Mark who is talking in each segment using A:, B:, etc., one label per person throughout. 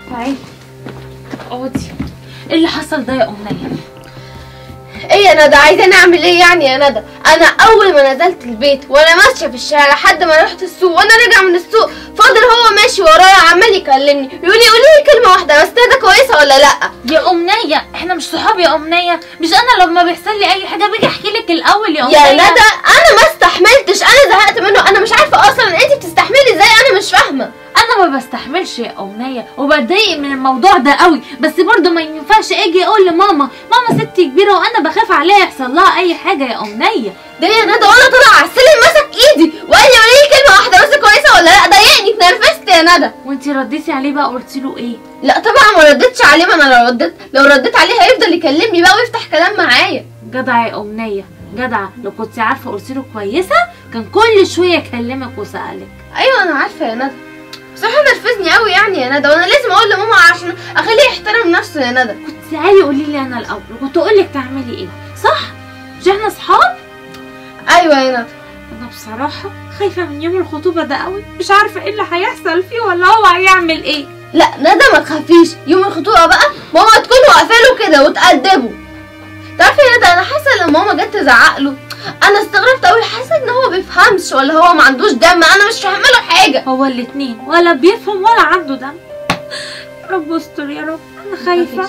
A: تعالي اقعدي ايه اللي حصل ده يا امنيه
B: ايه يا ندى عايزاني اعمل ايه يعني يا ندى انا اول ما نزلت البيت وانا ماشيه في الشارع لحد ما رحت السوق وانا راجعه من السوق فاضل هو ماشي ورايا عمال يكلمني يقول لي قولي لي كلمه واحده بس ده كويسه ولا لا
A: يا امنيه احنا مش صحاب يا امنيه مش انا لما بيحصل لي اي حاجه باجي احكي لك الاول يا امنيه
B: يا ندى انا ما استحملتش انا زهقت منه انا مش عارفه اصلا انت بتستحملي ازاي انا مش فاهمه
A: انا ما بستحملش يا امنيه وبتضايق من الموضوع ده قوي بس برضو ما ينفعش اجي اقول لماما ماما ست كبيره وانا بخاف عليها يحصل لها اي حاجه يا امنيه
B: ده يا ندى وانا طالعه على السلم مسك ايدي وقال لي قولي لي كلمه واحده بس كويسه ولا لا ضايقني اتنرفزت يا ندى
A: وانتي رديتي عليه بقى قلتي له ايه
B: لا طبعا ما ردتش عليه ما انا لو رديت لو رديت عليه هيفضل يكلمني بقى ويفتح كلام معايا
A: جدعه يا امنيه جدعه لو كنت عارفه قلت له كويسه كان كل شويه يكلمك وسالك
B: ايوه انا عارفه يا ندى بصراحه نرفزني قوي يعني يا ندى وانا لازم اقول لماما عشان اخليه يحترم نفسه يا ندى
A: كنت تعالي قولي لي انا الاول وكنت اقول لك تعملي ايه صح مش احنا اصحاب
B: ايوه يا ندى
A: انا بصراحه خايفه من يوم الخطوبه ده قوي مش عارفه ايه اللي هيحصل فيه ولا هو هيعمل ايه
B: لا ندى ما تخافيش يوم الخطوبه بقى ماما تكون واقفه له كده وتأدبه تعرفي يا ندى انا حاسه لما ماما جت تزعق له انا استغربت قوي حاسه ان هو بيفهمش ولا هو ما عندوش دم انا مش فاهمه له حاجه
A: هو الاتنين ولا بيفهم ولا عنده دم يا رب استر يا رب انا خايفه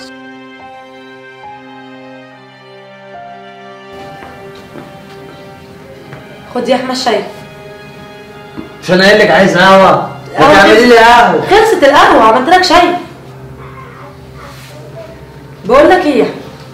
C: خد يا احمد شاي
D: مش انا قايل لك عايز قهوه
C: قهوة
D: تعملي لي قهوه
C: خلصت القهوه عملت لك شاي بقول لك ايه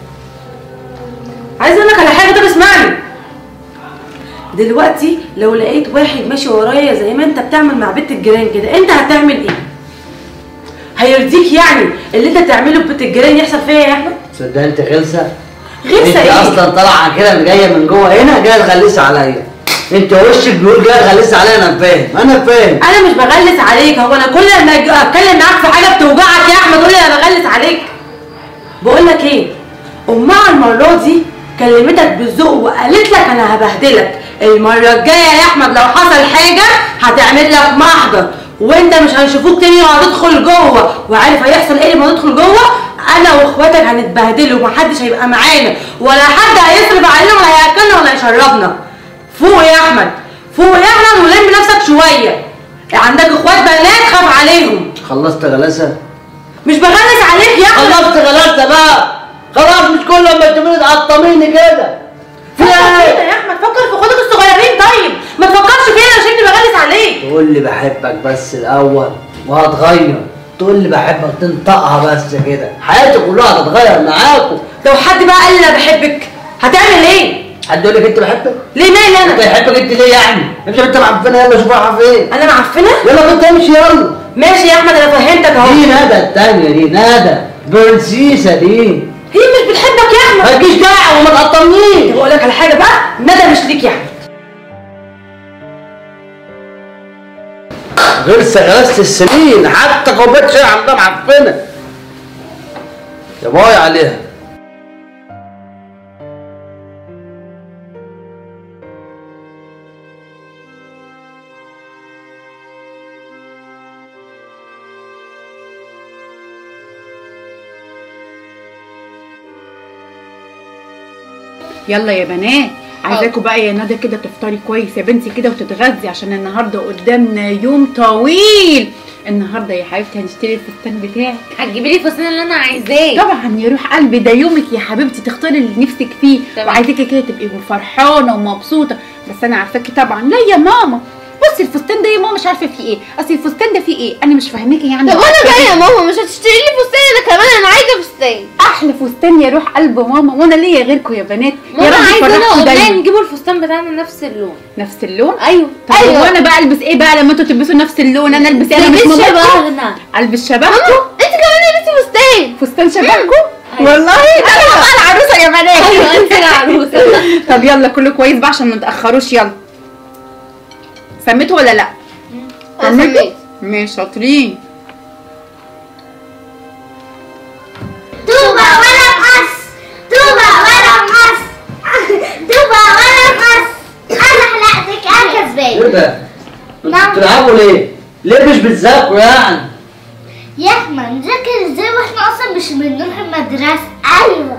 C: عايز اقول لك على حاجه طب اسمعني دلوقتي لو لقيت واحد ماشي ورايا زي ما انت بتعمل مع بنت الجيران كده انت هتعمل ايه هيرضيك يعني اللي انت تعمله ببنت الجيران يحصل فيا يا احمد
D: تصدق انت غلسه
C: غلسة
D: انت
C: ايه؟
D: اصلا طالعه كده جايه من جوه هنا جايه تغلسي عليا انت وشك بيقول جايه تغلسي عليا انا فاهم انا فاهم
C: انا مش بغلس عليك هو انا كل لما أجي اتكلم معاك في حاجه بتوجعك يا احمد قول لي انا بغلس عليك بقول لك ايه امها المره دي كلمتك بالذوق وقالت لك انا هبهدلك المره الجايه يا احمد لو حصل حاجه هتعمل لك محضر وانت مش هنشوفوك تاني وهتدخل جوه وعارف هيحصل ايه لما ندخل جوه انا واخواتك هنتبهدلوا ومحدش هيبقى معانا ولا حد هيصرف علينا ولا هياكلنا ولا هيشربنا فوق يا احمد فوق يا احمد ولم نفسك شويه عندك اخوات بنات خاف عليهم
D: خلصت غلاسه
C: مش بغلس عليك يا احمد
D: خلصت غلاسه بقى خلاص مش كل لما تقولي تعطميني كده في
C: فكر
D: ايه
C: فينا يا احمد فكر في اخواتك الصغيرين طيب ما تفكرش فينا عشان اني بغلس عليك
D: تقول لي بحبك بس الاول وهتغير تقول لي بحبك تنطقها بس كده حياتي كلها هتتغير معاكم
C: لو حد بقى قال لي انا بحبك هتعمل ايه
D: حد يقول لك انت بحبك
C: ليه مالي
D: انت
C: انا
D: يحبك انت ليه يعني امشي انت معفنه يلا شوف رايحه فين
C: انا معفنه
D: يلا بنت امشي يلا
C: ماشي يا احمد انا فهمتك اهو
D: دي ندى التانية دي ندى برنسيسة دي
C: هي مش بتحبك يا احمد
D: مالكيش دعوة وما تقطمنيش
C: طب اقول لك على حاجه بقى ندى مش ليك يا احمد
D: غرسة غرسة السنين حتى كوباية شاي عندها معفنة يا باي عليها
E: يلا يا بنات عايزاكم بقى يا ندى كده تفطري كويس يا بنتي كده وتتغذي عشان النهارده قدامنا يوم طويل النهارده يا حبيبتي هنشتري الفستان بتاعك
A: هتجيبي لي الفستان اللي انا عايزاه
E: طبعا يا روح قلبي ده يومك يا حبيبتي تختاري اللي نفسك فيه
A: تمام.
E: وعايزاكي كده تبقي فرحانه ومبسوطه بس انا عارفاكي طبعا لا يا ماما بصي الفستان ده يا ماما مش عارفه فيه ايه اصل الفستان ده فيه ايه انا مش فاهماكي يعني
B: طب وانا جايه يا ماما مش هتشتري لي فستان انا كمان انا عايزه فستان
E: احلى فستان يا روح قلب ماما وانا ليا غيركم يا بنات يا
A: ماما
E: رب
A: عايزه انا
E: يفرحكوا
A: وأمنية
E: دايما
A: نجيبوا الفستان بتاعنا نفس اللون
E: نفس اللون
A: ايوه
E: طب
B: أيوة.
E: أيوة. وانا بقى البس ايه بقى لما انتوا تلبسوا نفس اللون انا البس ايه انا مش
A: لبس
E: مامتكم
A: شبهنا
E: البس شبهكم
B: ماما انت كمان لبستي فستان
E: فستان شبهكم
A: أيوة.
E: والله انا بقى العروسه يا بنات
A: ايوه انت العروسه
E: طب يلا كله كويس بقى عشان ما نتاخروش يلا سميتوا ولا لا
B: أنا
E: سميتوا؟
B: سميت.
E: ماشي شاطرين
F: طوبة ولا مقص طوبة ولا مقص طوبة ولا مقص انا حلقتك انا
D: ايه
F: كسبان
D: ده؟ انتوا بتلعبوا ليه؟ ليه مش بتذاكروا يعني؟
F: يا احمد نذاكر ازاي واحنا اصلا مش بنروح المدرسه ايوه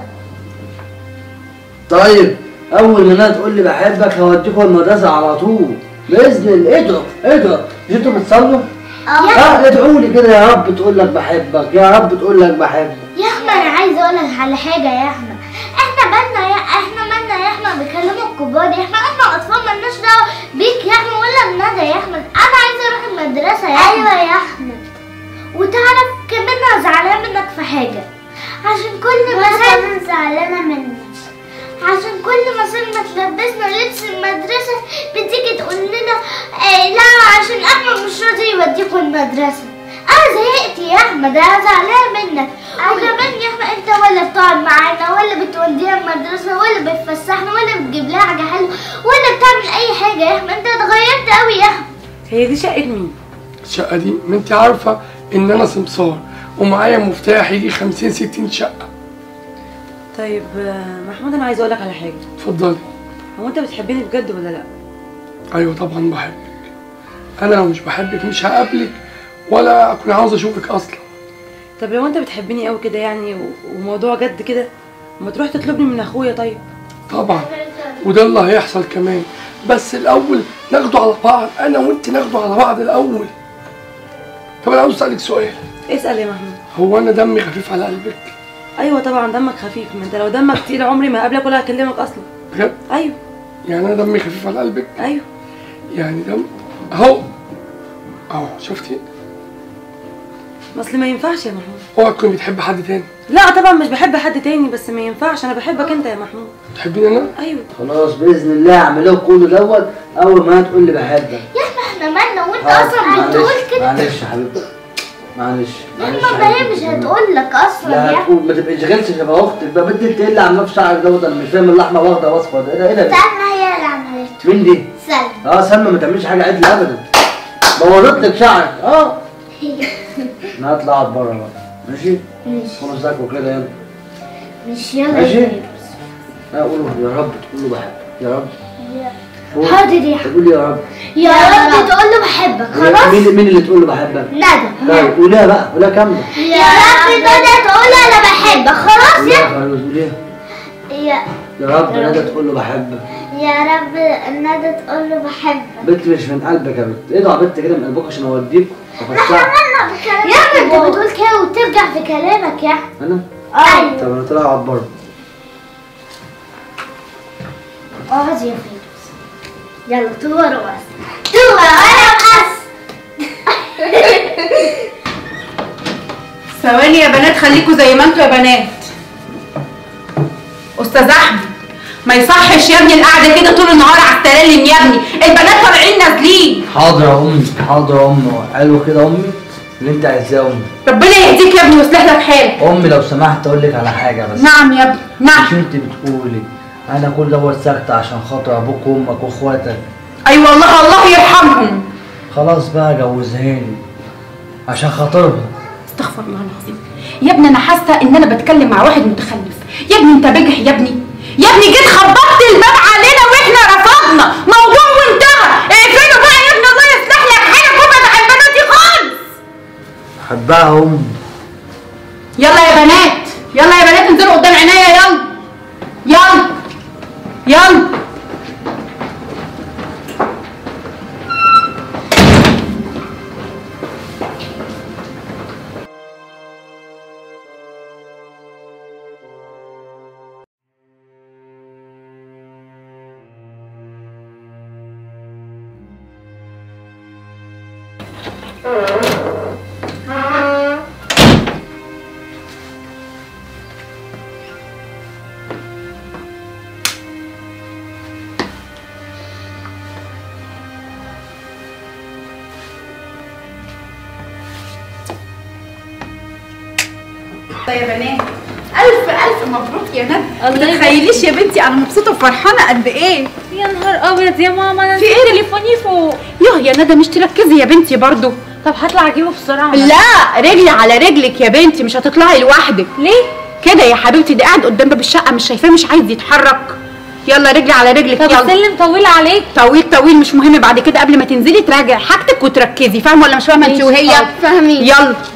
D: طيب اول ما انا تقول لي بحبك هوديكوا المدرسه على طول باذن الله ادعوا ادعوا مش انتوا بتصلوا؟ اه ادعوا لي كده يا رب تقول لك بحبك يا رب تقول لك بحبك
F: يا احمد انا عايزه اقول لك على حاجه يا احمد احنا مالنا يا احنا مالنا يا احمد بكلموا الكبار يا احمد احنا اطفال مالناش دعوه بيك يا احمد ولا بندى يا احمد انا عايزه اروح المدرسه يا احمد ايوه يا احمد وتعرف كمان انا زعلانه منك في حاجه عشان كل ما انا زعلانه منك عشان كل ما صرنا تلبسنا لبس المدرسة بتيجي تقول لنا آه لا عشان أحمد مش راضي يوديكوا المدرسة أنا زهقت يا أحمد أنا زعلانة منك وكمان يا أحمد أنت ولا بتقعد معانا ولا بتوديها المدرسة ولا بتفسحنا ولا بتجيب لها حاجة حلوة ولا بتعمل أي حاجة يا أحمد أنت اتغيرت أوي يا أحمد
E: هي دي شقه مين
G: الشقة دي ما انت عارفة ان انا سمسار ومعايا مفتاح يجي 50 60 شقة
C: طيب آه، محمود انا عايزه اقول لك على حاجه
G: اتفضلي
C: هو انت بتحبني بجد ولا لا
G: ايوه طبعا بحبك انا لو مش بحبك مش هقابلك ولا اكون عاوز اشوفك اصلا
C: طب لو انت بتحبني قوي كده يعني و- وموضوع جد كده ما تروح تطلبني من اخويا طيب
G: طبعا وده اللي هيحصل كمان بس الاول ناخده على بعض انا وانت ناخده على بعض الاول طب انا عاوز اسالك سؤال
C: اسال يا محمود
G: هو انا دمي خفيف على قلبك
C: ايوه طبعا دمك خفيف ما انت لو دمك تقيل عمري ما اقابلك ولا هكلمك اصلا
G: بجد
C: ايوه
G: يعني انا دمي خفيف على قلبك
C: ايوه
G: يعني دم اهو اهو شفتي
C: ما اصل ما ينفعش يا محمود
G: اوعى تكوني بتحب حد تاني
C: لا طبعا مش بحب حد تاني بس ما ينفعش انا بحبك انت يا محمود
G: تحبيني انا
C: ايوه
D: خلاص باذن الله اعمل لكم كله دوت اول ما انا تقول لي بحبك
F: يا أحمد احنا مالنا وأنت
D: حاضر،
F: أصلا
D: معلش،
F: بتقول كده
D: معلش يا حبيبتي معلش
F: يا
D: معلش
F: أحمد
D: يا
F: ما هي مش
D: حبيبتي.
F: هتقول لك أصلا
D: لا
F: يا
D: تقول ما تبقيش غلسه شبه اختك بقى بدي تقل عن نفس شعرك دوت انا مش فاهم اللحمه واخده واصفه ده ايه ده ايه ده
F: سلمى هي اللي عملته
D: مين دي؟
F: سلمى
D: اه سلمى ما تعملش حاجه عدل ابدا بوظت لك شعرك اه انا هطلع اقعد بره بقى ماشي؟
F: ماشي
D: خلص ذاكروا كده يلا
F: مش يلا
D: ماشي.
F: يا
D: لا قولوا يا رب تقول له بحبك يا رب قول.
F: حاضر يا حبيبي
D: قول يا رب
F: يا رب تقول له بحبك خلاص
D: مين مين اللي تقول له بحبك؟
F: ندى
D: طيب قوليها بقى قوليها كامله
F: يا رب ندى تقول له انا بحبك خلاص
D: قوليها
F: يا
D: خلاص قوليها
F: يا
D: يا رب ندى تقول له بحبك
F: يا رب ندى تقول له بحبك
D: بنت مش من قلبك يا بنت ادعوا بنت كده من قلبك عشان اوديك وافسحك
F: يا احمد انت بتقول كده وترجع في كلامك يا احمد
D: انا
F: ايوه
D: طب انا طالع اقعد بره
F: اقعد يا فيروز يلا طوبى رقص طوبى وانا مقص
E: ثواني يا بنات خليكوا زي ما انتوا يا بنات استاذ احمد ما يصحش يا ابني القعده كده طول النهار على السلالم يا ابني البنات طالعين نازلين
D: حاضر يا امي حاضر يا امي حلو كده يا امي اللي انت عايزاه يا امي
E: ربنا يهديك يا ابني ويصلح لك حالك
D: امي لو سمحت اقول لك على حاجه بس
E: نعم يا ابني نعم
D: مش انت بتقولي انا كل دوت ساكت عشان خاطر ابوك وامك واخواتك
E: ايوه والله الله يرحمهم
D: خلاص بقى جوزهاني عشان خاطرها
E: استغفر الله العظيم يا ابني انا حاسه ان انا بتكلم مع واحد متخلف يا ابني انت بجح يا ابني يا ابني جيت خبطت الباب علينا واحنا رفضنا موضوع وانتهى اقفله بقى يا ابني الله يصلح لك حالك وابعد عن بناتي خالص
D: بحبها يا امي
E: يلا يا بنات يلا يا بنات انزلوا قدام عينيا يلا يلا يلا يا بنات الف الف مبروك يا ندى
A: الله
E: ما تتخيليش يا بنتي انا مبسوطه وفرحانه قد ايه
A: يا نهار ابيض يا ماما انا
E: في
A: نسيت
E: إيه؟
A: تليفوني فوق
E: ياه يا ندى مش تركزي يا بنتي برضو
A: طب هطلع اجيبه بسرعه
E: لا رجلي على رجلك يا بنتي مش هتطلعي لوحدك
A: ليه
E: كده يا حبيبتي ده قاعد قدام باب الشقه مش شايفاه مش عايز يتحرك يلا رجلي على رجلك
A: طب
E: يلا
A: السلم طويل عليك
E: طويل طويل مش مهم بعد كده قبل ما تنزلي تراجعي حاجتك وتركزي فاهمه ولا مش فاهمه انت
A: ماشي،
E: وهي
A: حاضر.
B: فاهمين
E: يلا